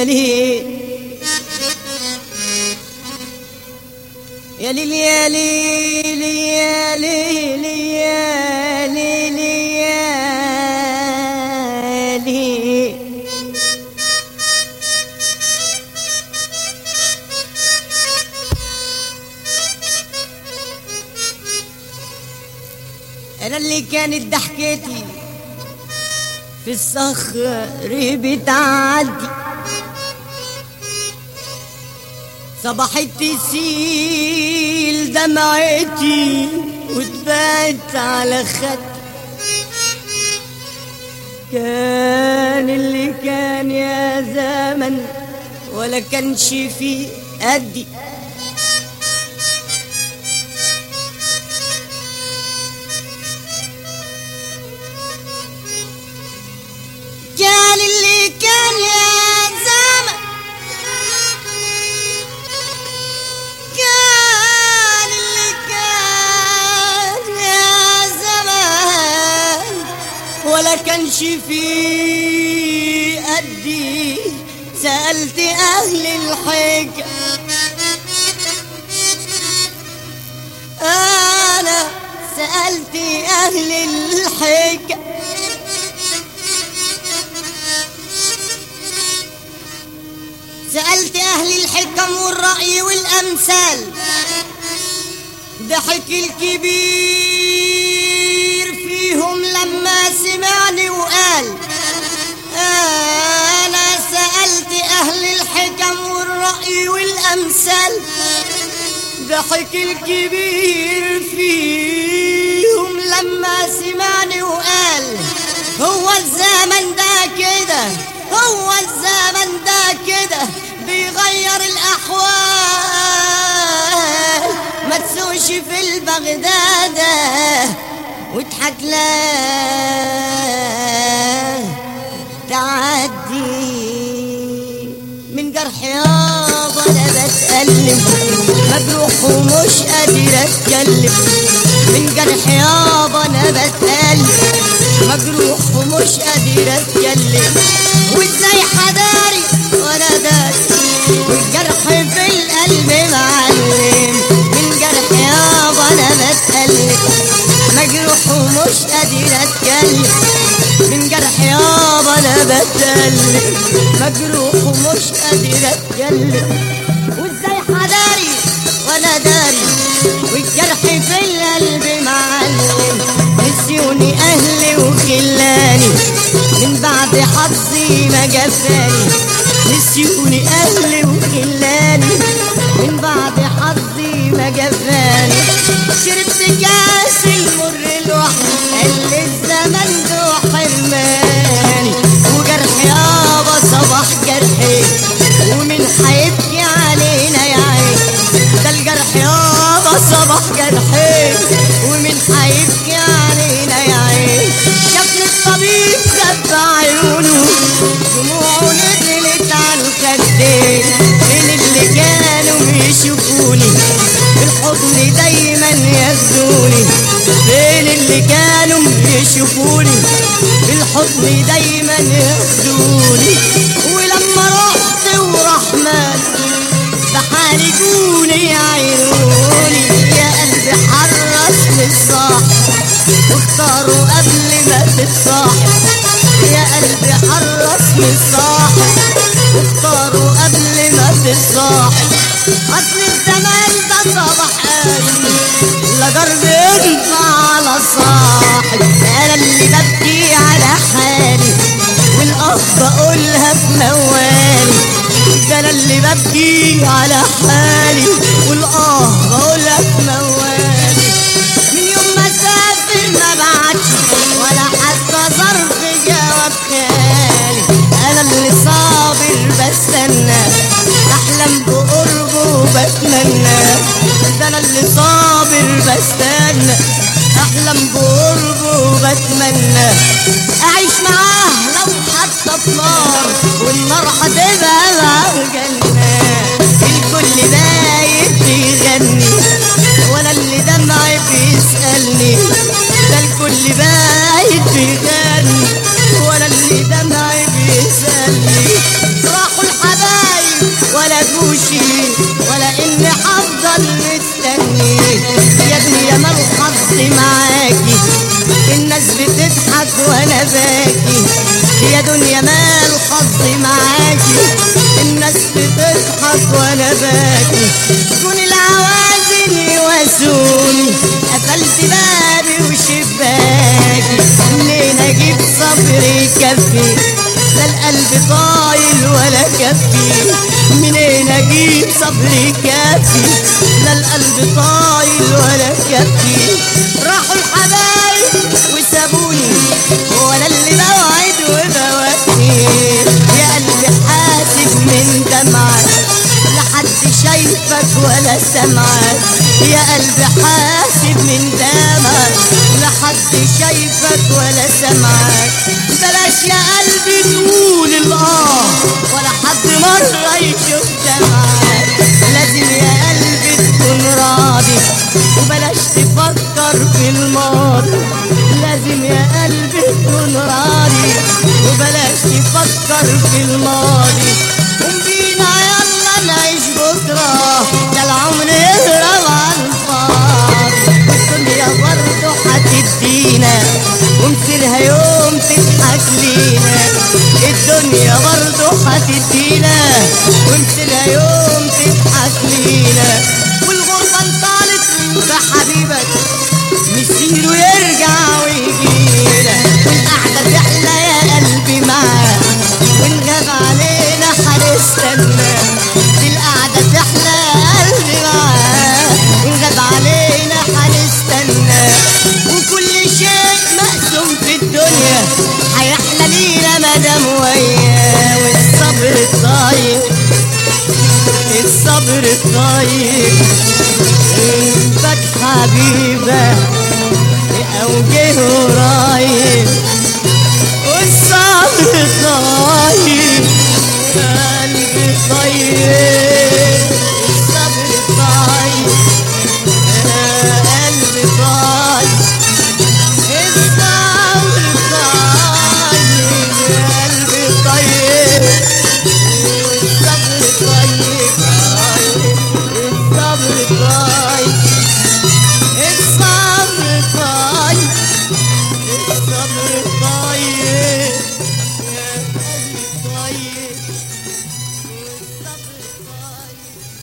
ليل يا ليل يا ليل يا ليل يا ليل يا ليل انا اللي كانت ضحكتي في الصخر بتعدي صبحت تسيل دمعتي وتبات على خدي كان اللي كان يا زمن ولا كانش في قدي كان اللي كان يا زمن كان اللي كان يا زمان ولا كانش في قدي سألت أهل الحجة أنا سألت أهل الحجة سألت أهل الحكم والرأي والأمثال ضحك الكبير فيهم لما سمعني وقال أنا سألت أهل الحكم والرأي والأمثال ضحك الكبير فيهم لما سمعني وقال هو الزمن ده كده هو الزمن ده كده بيغير الأحوال ما تسوش في البغدادة واضحك لا تعدي من جرح يابا انا بتألم مجروح ومش قادر اتكلم من جرح يابا انا بتألم مجروح ومش قادر اتكلم وازاي حداري وانا داري والجرح في القلب معلم من جرح يابا انا بتألم مجروح ومش قادر اتكلم من جرح يابا انا بتألم مجروح ومش قادر اتكلم وازاي حداري وانا داري والجرح في القلب معلم نسيوني اهلي وخلاني من بعد حظي ما جفاني نسيوني اهلي وخلاني من بعد حظي ما جفاني شربت كاس المر لوحدي قال الزمن ذو حرماني وجرح يابا صباح جرحي ومن حيبكي علينا يا عين ده الجرح يابا صباح جرحي ومن حيبكي علينا يا عين شافني الطبيب خد عيونه دموعه نزلت على الخدين من اللي كانوا بيشوفوني بالحضن دايما ياخدوني فين اللي كانوا بيشوفوني بالحضن دايما ياخدوني ولما رحت ورحمن بحالجوني عيوني يا قلبي حرص للصاح واختاروا قبل ما تتصاحب يا قلبي حرص للصاح واختاروا قبل ما تتصاحب اصل الزمان ده صباح قلبي لا جرب ينفع على صاحب انا اللي ببكي على حالي والاه بقولها في موالي ده انا اللي ببكي على حالي والاه بقولها في موالي من يوم ما سافر ما بعتش ولا حتى ظرف جواب خالي انا اللي صابر بستنى احلم بقربه وبتمنى ده انا اللي صابر بستنى احلم بقربه وبتمنى اعيش معاه لو حتى في نار والنار هتبقى معاه جنة الكل بايت بيغني وانا اللي دمعي بيسألني ده الكل بايت بيغني وانا اللي دمعي بيسألني راحوا الحبايب جوشي ولا اني هفضل مستنيك يا دنيا ما الحظ معاكي الناس بتضحك وانا باكي يا دنيا ما الحظ معاكي الناس بتضحك وانا باكي كون العوازل يواسوني قفلت بابي وشباكي منين اجيب صبر يكفي لا القلب طايل ولا كفي منين اجيب صبر يكفي لا القلب طايل ولا كفي راحوا الحبايب وسابوني وانا اللي بوعد وبوفي يا قلبي حاسب من دمعك لا حد شايفك ولا سمعك يا قلبي حاسب من دمعك لا حد شايفك ولا سمعك بلاش يا قلبي تقول الاه ولا حد مرة يشوف دمعك لازم يا قلبي تكون راضي وبلاش تفكر في الماضي لازم يا قلبي تكون راضي وبلاش تفكر في الماضي قوم بينا يلا نعيش بكرة ده العمر يهرب على الفاضي الدنيا برضه هتدينا ومصيرها يوم تضحك لينا الدنيا برضه هتدينا ومصيرها يوم تضحك لينا والغربة انطالت بحبيبك مسير ويرجع ويجينا والقعدة تحلى يا قلبي معاه ونغاب علينا هنستنى القعدة تحلى يا قلبي معاه ونغاب علينا هنستنى وكل شيء مقسوم في الدنيا هيحلى لينا مدام وياه والصبر الطيب الصبر الطيب انتك حبيبة او جه قريب والصبر طيب قلبي طيب